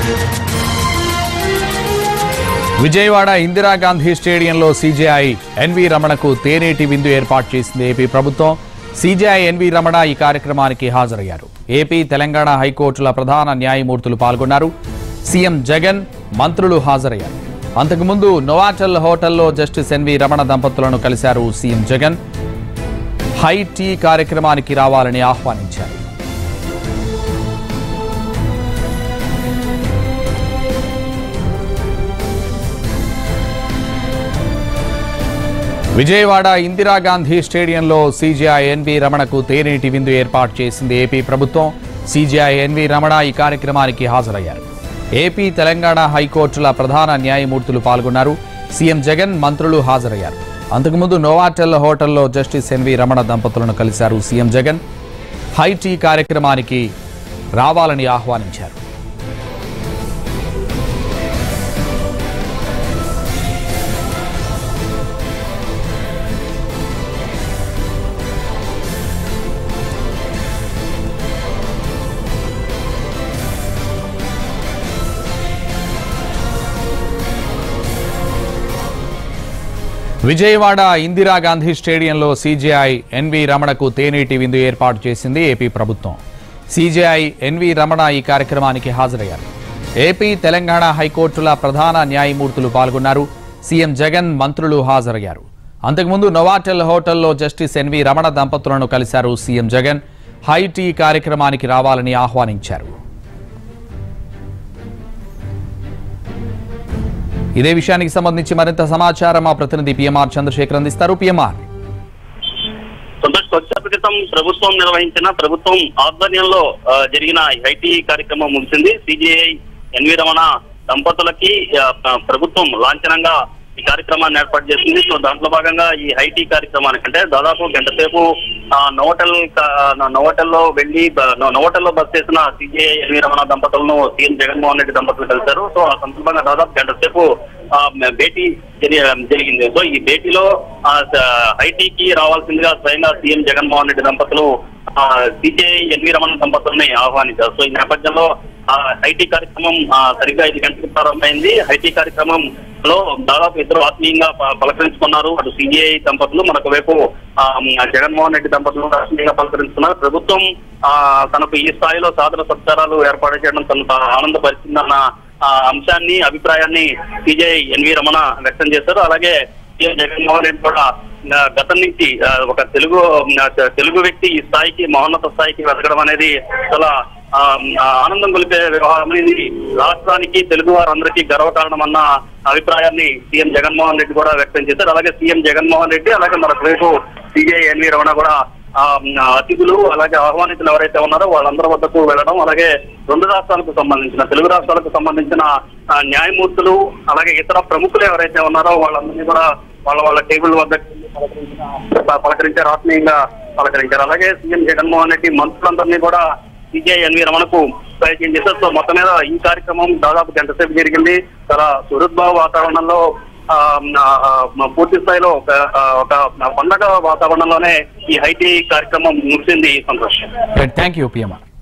విజయవాడ ఇందిరాగాంధీ స్టేడియంలో CJI N V రమణకు తేనేటి విందు ఏర్పాటు చేసింది ఏపీ ప్రభుత్వం సీజేఐ ఎన్వి రమణ ఈ కార్యక్రమానికి హాజరయ్యారు ఏపీ తెలంగాణ హైకోర్టుల ప్రధాన న్యాయమూర్తులు పాల్గొన్నారు సీఎం జగన్ మంత్రులు హాజరయ్యారు అంతకుముందు నోవాటల్ హోటల్లో జస్టిస్ ఎన్వి రమణ దంపతులను కలిశారు సీఎం జగన్ హై టీ కార్యక్రమానికి రావాలని ఆహ్వానించారు విజయవాడ ఇందిరాగాంధీ స్టేడియంలో సీజీఐ ఎన్వి రమణకు తేనేటి విందు ఏర్పాటు చేసింది ఏపీ ప్రభుత్వం సీజీఐ ఎన్వి రమణ ఈ కార్యక్రమానికి హాజరయ్యారు ఏపీ తెలంగాణ హైకోర్టుల ప్రధాన న్యాయమూర్తులు పాల్గొన్నారు సీఎం జగన్ మంత్రులు హాజరయ్యారు అంతకుముందు నోవాటెల్ హోటల్లో జస్టిస్ ఎన్వి రమణ దంపతులను కలిశారు సీఎం జగన్ హై టీ కార్యక్రమానికి రావాలని ఆహ్వానించారు విజయవాడ ఇందిరాగాంధీ స్టేడియంలో సీజేఐ ఎన్వి రమణకు తేనీటి విందు ఏర్పాటు చేసింది ఏపీ ప్రభుత్వం సీజేఐ ఎన్వి రమణ ఈ కార్యక్రమానికి హాజరయ్యారు ఏపీ తెలంగాణ హైకోర్టుల ప్రధాన న్యాయమూర్తులు పాల్గొన్నారు సీఎం జగన్ మంత్రులు హాజరయ్యారు అంతకుముందు నోవాటెల్ హోటల్లో జస్టిస్ ఎన్వి రమణ దంపతులను కలిశారు సీఎం జగన్ హై టీ కార్యక్రమానికి రావాలని ఆహ్వానించారు ఇదే విషయానికి సంబంధించి మరింత సమాచారం మా ప్రతినిధి పిఎంఆర్ చంద్రశేఖర్ అందిస్తారు పిఎంఆర్ సంతోష్ కొద్దిసేపటి క్రితం ప్రభుత్వం నిర్వహించిన ప్రభుత్వం ఆధ్వర్యంలో ఆ, జరిగిన ఐటీ కార్యక్రమం ముగిసింది సిజిఐ ఎన్వి రమణ దంపతులకి ఆ, ఆ, ప్రభుత్వం లాంఛనంగా ఈ కార్యక్రమాన్ని ఏర్పాటు చేసింది సో దాంట్లో భాగంగా ఈ ఐటీ కార్యక్రమానికి అంటే దాదాపు గంట సేపు ఆ, నోవటల్ క- ఆ, నోవటల్లో వెళ్లి బ- నో- నోవటల్లో బస్ చేసిన సిజిఐ ఎన్వి రమణ దంపతులను సీఎం జగన్మోహన్ రెడ్డి దంపతులు కలిశారు సో ఆ సందర్భంగా దాదాపు గంట సేపు ఆ, భేటీ జరి- జరిగింది సో ఈ భేటీలో ఐటీకి రావాల్సిందిగా స్వయంగా సీఎం జగన్మోహన్ రెడ్డి దంపతులు సిజేఐ ఎన్వి రమణ దంపతుల్ని ఆహ్వానించారు సో ఈ నేపథ్యంలో ఐటీ కార్యక్రమం ఆ, సరిగ్గా ఐదు గంటలకు ప్రారంభమైంది ఐటీ కార్యక్రమం లో దాదాపు ఇద్దరు ఆత్మీయంగా ప- పలకరించుకున్నారు అటు సిజిఐ దంపతులు మరొక వైపు ఆ, జగన్మోహన్ రెడ్డి దంపతులు కూడా ఆత్మీయంగా పలకరించుకున్నారు ప్రభుత్వం ఆ, తనకు ఈ స్థాయిలో సాధన సత్కారాలు ఏర్పాటు చేయడం తనకు ఆనందపరిచిందన్న ఆ అంశాన్ని అభిప్రాయాన్ని సిజేఐ ఎన్వి రమణ వ్యక్తం చేశారు అలాగే సీఎం జగన్మోహన్ రెడ్డి కూడా ఆ, గతం నుంచి ఆ, ఒక తెలుగు ఆ, తెలుగు వ్యక్తి ఈ స్థాయికి మహోన్నత స్థాయికి వెతకడం అనేది చాలా ఆ, ఆ, ఆనందం కొలిపే వ్యవహారం ఇది రాష్ట్రానికి తెలుగు వారందరికీ గర్వకారణం అన్న అభిప్రాయాన్ని సీఎం జగన్మోహన్ రెడ్డి కూడా వ్యక్తం చేశారు అలాగే సీఎం జగన్మోహన్ రెడ్డి అలాగే మరొక వైపు సిజే ఎన్వి రమణ కూడా ఆ, అతిథులు అలాగే ఆహ్వానితులు ఎవరైతే ఉన్నారో వాళ్ళందరి వద్దకు వెళ్ళడం అలాగే రెండు రాష్ట్రాలకు సంబంధించిన తెలుగు రాష్ట్రాలకు సంబంధించిన ఆ, న్యాయమూర్తులు అలాగే ఇతర ప్రముఖులు ఎవరైతే ఉన్నారో వాళ్ళందరినీ కూడా వాళ్ళ వాళ్ళ టేబుల్ వద్ద ప- పలకరించారు ఆత్మీయంగా పలకరించారు అలాగే సీఎం జగన్మోహన్ రెడ్డి మంత్రులందరినీ కూడా సిజే ఎన్వి రమణకు పరిచయం చేశారు సో మొత్తం మీద ఈ కార్యక్రమం దాదాపు గంట సేపు జరిగింది చాలా సుహృద్భావ వాతావరణంలో ఆ, ఆ, ఆ, పూర్తి స్థాయిలో ఒక ఆ, ఒక పండగ వాతావరణంలోనే ఈ ఐటీ కార్యక్రమం ముగిసింది సంతోష్ థ్యాంక్ యూ పిఎంఆర్